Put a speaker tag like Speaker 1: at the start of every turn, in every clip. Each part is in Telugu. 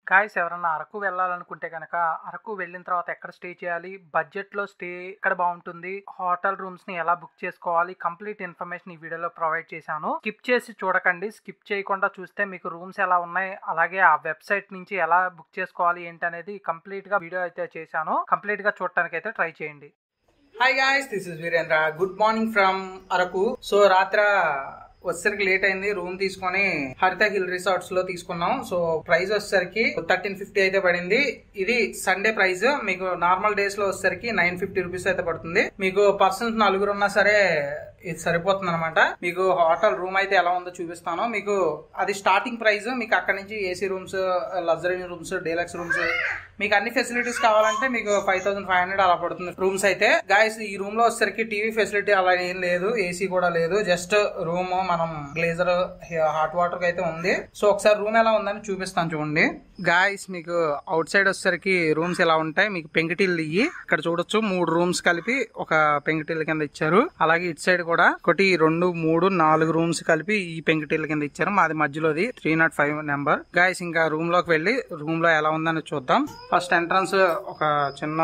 Speaker 1: గాయస్ ఎవరన్నా అరకు వెళ్ళాలనుకుంటే కనుక అరకు వెళ్ళిన తర్వాత ఎక్కడ స్టే చేయాలి బడ్జెట్ లో స్టే ఎక్కడ బాగుంటుంది హోటల్ రూమ్స్ ని ఎలా బుక్ చేసుకోవాలి కంప్లీట్ ఇన్ఫర్మేషన్ ఈ వీడియోలో ప్రొవైడ్ చేశాను స్కిప్ చేసి చూడకండి స్కిప్ చేయకుండా చూస్తే మీకు రూమ్స్ ఎలా ఉన్నాయి అలాగే ఆ వెబ్సైట్ నుంచి ఎలా బుక్ చేసుకోవాలి ఏంటి అనేది కంప్లీట్ గా వీడియో అయితే చేశాను కంప్లీట్ గా చూడటానికి అయితే ట్రై చేయండి
Speaker 2: hi guys this is Virendra good morning from Araku so రాత్ర వచ్చేసరికి లేట్ అయింది రూమ్ తీసుకొని హరిత హిల్ రిసార్ట్స్ లో తీసుకున్నాం సో ప్రైస్ వచ్చేసరికి థర్టీన్ ఫిఫ్టీ అయితే పడింది ఇది సండే ప్రైస్ మీకు నార్మల్ డేస్ లో వచ్చేసరికి నైన్ ఫిఫ్టీ రూపీస్ అయితే పడుతుంది మీకు పర్సన్స్ నలుగురు ఉన్నా సరే ఇది సరిపోతుంది అనమాట మీకు హోటల్ రూమ్ అయితే ఎలా ఉందో చూపిస్తాను మీకు అది స్టార్టింగ్ ప్రైస్ మీకు అక్కడ నుంచి AC rooms luxury rooms deluxe rooms మీకు అన్ని ఫెసిలిటీస్ కావాలంటే మీకు ఫైవ్ థౌసండ్ ఫైవ్ హండ్రెడ్ అలా పడుతుంది రూమ్స్ అయితే గాయస్ ఈ రూమ్ లో వచ్చేసరికి టీవీ ఫెసిలిటీ అలా ఏం లేదు ఏసీ కూడా లేదు జస్ట్ రూమ్ మనం గ్లేజర్ హాట్ వాటర్ అయితే ఉంది సో ఒకసారి రూమ్ ఎలా ఉందని చూపిస్తాను చూడండి గాయస్ మీకు అవుట్ సైడ్ వచ్చేసరికి రూమ్స్ ఎలా ఉంటాయి మీకు పెంకిటిల్లు ఇయ్యి ఇక్కడ చూడొచ్చు మూడు రూమ్స్ కలిపి ఒక పెంకిటిల్లు కింద ఇచ్చారు అలాగే ఇటు సైడ్ కూడా ఒకటి రెండు మూడు నాలుగు రూమ్స్ కలిపి ఈ పెంకిటిల్లు కింద ఇచ్చారు మాది మధ్యలోది three not five number guys ఇంకా రూమ్ లోకి వెళ్ళి రూమ్ లో ఎలా ఉందని చూద్దాం ఫస్ట్ ఎంట్రన్స్ ఒక చిన్న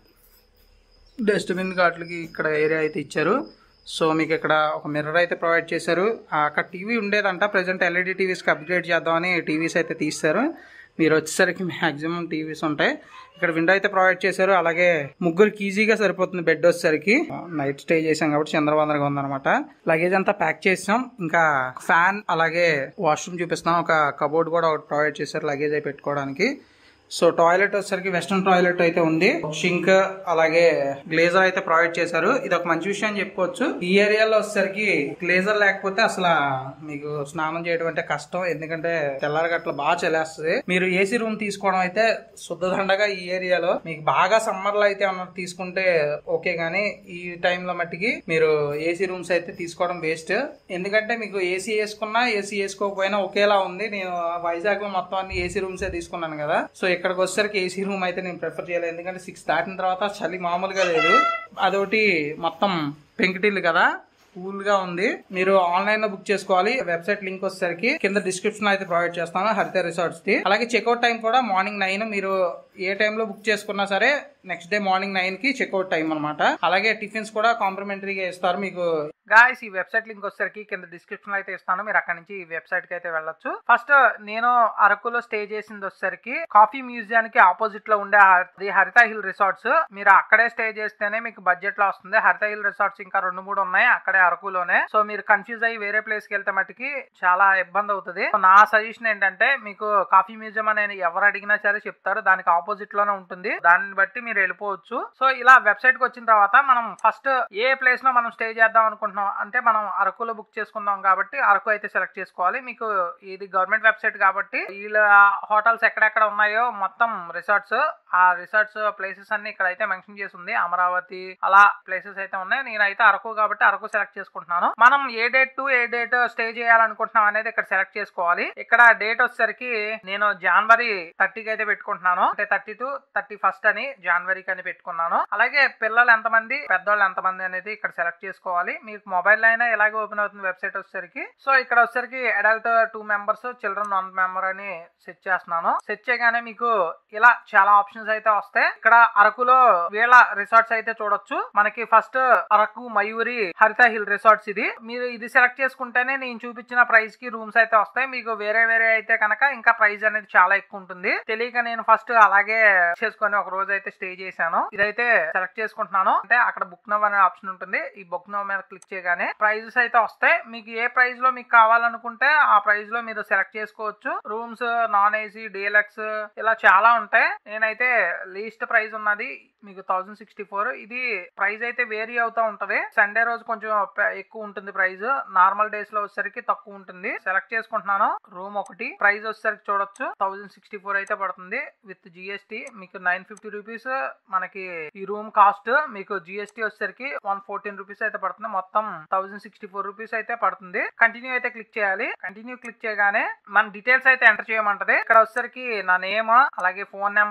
Speaker 2: డస్ట్బిన్ వాటికి ఇక్కడ ఏరియా అయితే ఇచ్చారు సో మీకు ఇక్కడ ఒక మిర్రర్ అయితే ప్రొవైడ్ చేశారు ఆ, అక్కడ టీవీ ఉండేదంట ప్రజెంట్ ఎల్ఈడి టీవీస్కి అప్గ్రేడ్ చేద్దామని టీవీస్ అయితే తీస్తారు మీరు వచ్చేసరికి మ్యాక్సిమం టీవీస్ ఉంటాయి ఇక్కడ విండో అయితే ప్రొవైడ్ చేశారు అలాగే ముగ్గురికి ఈజీగా సరిపోతుంది బెడ్ వచ్చేసరికి నైట్ స్టే చేసాం కాబట్టి చంద్రవందరగా ఉందన్నమాట లగేజ్ అంతా ప్యాక్ చేసాం ఇంకా ఫ్యాన్ అలాగే వాష్రూమ్ చూపిస్తాం ఒక కబోర్డ్ కూడా ఒకటి ప్రొవైడ్ చేశారు లగేజ్ అయి పెట్టుకోవడానికి సో టాయిలెట్ వచ్చేసరికి వెస్ట్రన్ టాయిలెట్ అయితే ఉంది షింక్ అలాగే గ్లేజర్ అయితే ప్రొవైడ్ చేశారు ఇది ఒక మంచి విషయం అని చెప్పుకోవచ్చు ఈ ఏరియాలో వచ్చేసరికి గ్లేజర్ లేకపోతే అసలు మీకు స్నానం చేయడం అంటే కష్టం ఎందుకంటే తెల్లారగట్ల బాగా చలేస్తుంది మీరు ఏసీ రూమ్ తీసుకోవడం అయితే శుద్ధదండగా ఈ ఏరియాలో మీకు బాగా సమ్మర్ లో అయితే అన్నట్టు తీసుకుంటే ఓకే గానీ ఈ టైంలో మట్టికి మీరు ఏసీ రూమ్స్ అయితే తీసుకోవడం వేస్ట్ ఎందుకంటే మీకు ఏసీ వేసుకున్నా ఏసీ వేసుకోకపోయినా ఒకేలా ఉంది నేను వైజాగ్ లో మొత్తం అన్ని ఏసీ రూమ్స్ తీసుకున్నాను కదా సో ఇక్కడికి వచ్చేసరికి ఏసీ రూమ్ అయితే నేను ప్రిఫర్ చేయలేదు ఎందుకంటే సిక్స్ దాటిన తర్వాత చలి మామూలుగా లేదు అదొకటి మొత్తం పెంకిటిల్లు కదా కూల్ గా ఉంది మీరు ఆన్లైన్ లో బుక్ చేసుకోవాలి వెబ్సైట్ లింక్ వచ్చేసరికి కింద డిస్క్రిప్షన్ లో అయితే ప్రొవైడ్ చేస్తాను హరిత రిసార్ట్స్ ది అలాగే చెక్అవుట్ టైం కూడా మార్నింగ్ నైన్ మీరు ఏ టైంలో బుక్ చేసుకున్నా సరే నెక్స్ట్ డే మార్నింగ్ నైన్ కి చెక్అవుట్ టైం అనమాట అలాగే టిఫిన్స్ కూడా కాంప్లిమెంటరీగా ఇస్తారు మీకు
Speaker 1: గాయస్ ఈ వెబ్సైట్ లింక్ వచ్చేసరికి కింద డిస్క్రిప్షన్ లో అయితే ఇస్తాను మీరు అక్కడ నుంచి ఈ వెబ్సైట్ కి అయితే వెళ్ళొచ్చు ఫస్ట్ నేను అరకులో స్టే చేసింది వచ్చేసరికి కాఫీ మ్యూజియానికి ఆపోజిట్ లో ఉండే హరి- హరిత హిల్ రిసార్ట్స్ మీరు అక్కడే స్టే చేస్తేనే మీకు బడ్జెట్ లో వస్తుంది హరిత హిల్ రిసార్ట్స్ ఇంకా రెండు మూడు ఉన్నాయి అక్కడే అరకులోనే సో మీరు కన్ఫ్యూజ్ అయ్యి వేరే ప్లేస్ కి వెళ్తే మట్టుకి చాలా ఇబ్బంది అవుతుంది సో నా సజెషన్ ఏంటంటే మీకు కాఫీ మ్యూజియం అనేది ఎవరు అడిగినా సరే చెప్తారు దానికి ఆపోజిట్ లోనే ఉంటుంది దాన్ని బట్టి మీరు వెళ్ళిపోవచ్చు సో ఇలా వెబ్సైట్ కి వచ్చిన తర్వాత మనం ఫస్ట్ ఏ ప్లేస్ లో మనం స్టే చేద్దాం అనుకుంటున్నాం అంటే మనం అరకులో బుక్ చేసుకుందాం కాబట్టి అరకు అయితే సెలెక్ట్ చేసుకోవాలి మీకు ఇది గవర్నమెంట్ వెబ్సైట్ కాబట్టి వీళ్ళ హోటల్స్ ఎక్కడెక్కడ ఉన్నాయో మొత్తం రిసార్ట్స్ ఆ రిసార్ట్స్ ప్లేసెస్ అన్ని ఇక్కడ అయితే మెన్షన్ చేసి ఉంది అమరావతి అలా ప్లేసెస్ అయితే ఉన్నాయి నేనైతే అరకు కాబట్టి అరకు సెలెక్ట్ చేసుకుంటున్నాను మనం ఏ డేట్ టు ఏ డేట్ స్టే చేయాలనుకుంటున్నాం అనేది ఇక్కడ సెలెక్ట్ చేసుకోవాలి ఇక్కడ డేట్ వచ్చేసరికి నేను జనవరి థర్టీకి అయితే పెట్టుకుంటున్నాను అంటే థర్టీ టు థర్టీ ఫస్ట్ అని జనవరికి అని పెట్టుకున్నాను అలాగే పిల్లలు ఎంతమంది పెద్దవాళ్ళు ఎంతమంది అనేది ఇక్కడ సెలెక్ట్ చేసుకోవాలి మీకు మొబైల్ అయినా ఇలాగే ఓపెన్ అవుతుంది వెబ్సైట్ వచ్చేసరికి సో ఇక్కడ వచ్చేసరికి adult two members children one member అని సెట్ చేస్తున్నాను సెట్ చేయగానే మీకు ఇలా చాలా ఆప్షన్స్ అయితే వస్తాయి ఇక్కడ అరకులో వీళ్ళ రిసార్ట్స్ అయితే చూడొచ్చు మనకి ఫస్ట్ అరకు మయూరి హరిత హిల్ రిసార్ట్స్ ఇది మీరు ఇది సెలెక్ట్ చేసుకుంటేనే నేను చూపించిన ప్రైస్ కి రూమ్స్ అయితే వస్తాయి మీకు వేరే వేరే అయితే కనుక ఇంకా ప్రైస్ అనేది చాలా ఎక్కువ ఉంటుంది తెలియక నేను ఫస్ట్ అలాగే చేసుకొని ఒక రోజు అయితే స్టే చేశాను ఇదైతే సెలెక్ట్ చేసుకుంటున్నాను అంటే అక్కడ బుక్ నవ్ అనే ఆప్షన్ ఉంటుంది ఈ బుక్ నవ్ మీద క్లిక్ చేయగానే ప్రైజెస్ అయితే వస్తాయి మీకు ఏ ప్రైస్ లో మీకు కావాలనుకుంటే ఆ ప్రైస్ లో మీరు సెలెక్ట్ చేసుకోవచ్చు రూమ్స్ నాన్ ఏసీ డీలక్స్ ఇలా చాలా ఉంటాయి నేనైతే లీస్ట్ ప్రైస్ ఉన్నది మీకు థౌసండ్ సిక్స్టీ ఫోర్ ఇది ప్రైస్ అయితే వేరీ అవుతా ఉంటది సండే రోజు కొంచెం పె- ఎక్కువ ఉంటుంది ప్రైస్ నార్మల్ డేస్ లో వచ్చేసరికి తక్కువ ఉంటుంది సెలెక్ట్ చేసుకుంటున్నాను రూమ్ ఒకటి ప్రైస్ వచ్చేసరికి చూడొచ్చు థౌసండ్ సిక్స్టీ ఫోర్ అయితే పడుతుంది విత్ జిఎస్టీ మీకు నైన్ ఫిఫ్టీ రూపీస్ మనకి ఈ రూమ్ కాస్ట్ మీకు జిఎస్టీ వచ్చేసరికి వన్ ఫోర్టీన్ రూపీస్ అయితే పడుతుంది మొత్తం థౌసండ్ సిక్స్టీ ఫోర్ రూపీస్ అయితే పడుతుంది కంటిన్యూ అయితే క్లిక్ చేయాలి కంటిన్యూ క్లిక్ చేయగానే మన డీటెయిల్స్ అయితే ఎంటర్ చేయమంటది ఇక్కడ వచ్చేసరికి నా నేమ్ అలాగే ఫోన్ నెంబర్ అలాగే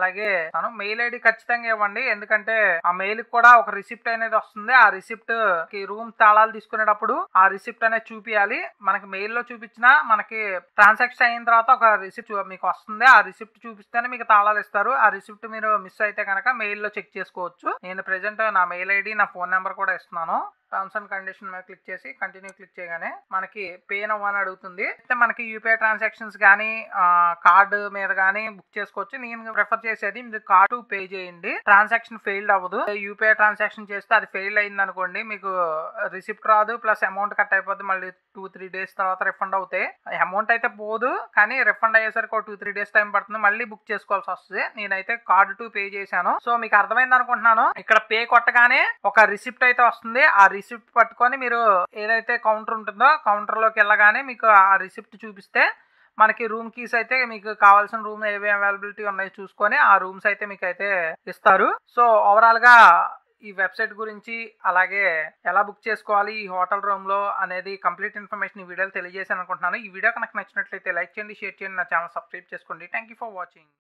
Speaker 1: అలాగే తను మెయిల్ ఐడి ఖచ్చితంగా ఇవ్వండి ఎందుకంటే ఆ మెయిల్ కూడా ఒక రిసిప్ట్ అనేది వస్తుంది ఆ రిసిప్ట్ కి రూమ్ తాళాలు తీసుకునేటప్పుడు ఆ రిసిప్ట్ అనేది చూపించాలి మనకి మెయిల్ లో చూపించినా మనకి ట్రాన్సాక్షన్ అయిన తర్వాత ఒక రిసిప్ట్ మీకు వస్తుంది ఆ రిసిప్ట్ చూపిస్తేనే మీకు తాళాలు ఇస్తారు ఆ రిసిప్ట్ మీరు మిస్ అయితే కనుక మెయిల్ లో చెక్ చేసుకోవచ్చు నేను ప్రెసెంట్ నా మెయిల్ ఐడి నా ఫోన్ నెంబర్ కూడా ఇస్తున్నాను టర్మ్స్ అండ్ కండిషన్ మీద క్లిక్ చేసి కంటిన్యూ క్లిక్ చేయగానే మనకి పే అని అడుగుతుంది అయితే మనకి యూపీఐ ట్రాన్సాక్షన్స్ కానీ కార్డు మీద కానీ బుక్ చేసుకోవచ్చు నేను ప్రిఫర్ చేసేది మీరు కార్డు పే చేయండి ట్రాన్సాక్షన్ ఫెయిల్డ్ అవ్వదు యూపీఐ ట్రాన్సాక్షన్ చేస్తే అది ఫెయిల్ అయింది అనుకోండి మీకు రిసిప్ట్ రాదు ప్లస్ అమౌంట్ కట్ అయిపోద్ది మళ్ళీ టూ త్రీ డేస్ తర్వాత రిఫండ్ అవుతాయి అమౌంట్ అయితే పోదు కానీ రిఫండ్ అయ్యేసరికి ఒక టూ త్రీ డేస్ టైం పడుతుంది మళ్ళీ బుక్ చేసుకోవాల్సి వస్తుంది నేనైతే కార్డు టు పే చేశాను సో మీకు అర్థమైంది అనుకుంటున్నాను ఇక్కడ పే కొట్టగానే ఒక రిసిప్ట్ అయితే వస్తుంది ఆ రిసిప్ట్ పట్టుకొని మీరు ఏదైతే కౌంటర్ ఉంటుందో కౌంటర్ లోకి వెళ్ళగానే మీకు ఆ రిసిప్ట్ చూపిస్తే మనకి రూమ్ కీస్ అయితే మీకు కావాల్సిన రూమ్ ఏవి అవైలబిలిటీ ఉన్నాయో చూసుకొని ఆ రూమ్స్ అయితే మీకు అయితే ఇస్తారు సో ఓవరాల్ గా ఈ వెబ్సైట్ గురించి అలాగే ఎలా బుక్ చేసుకోవాలి ఈ హోటల్ రూమ్ లో అనేది కంప్లీట్ ఇన్ఫర్మేషన్ ఈ వీడియోలో తెలియజేసాను అనుకుంటున్నాను ఈ వీడియో కనుక నచ్చినట్లయితే లైక్ చేయండి షేర్ చేయండి నా ఛానల్ సబ్స్క్రైబ్ చేసుకోండి థ్యాంక్ యూ ఫర్ వాచింగ్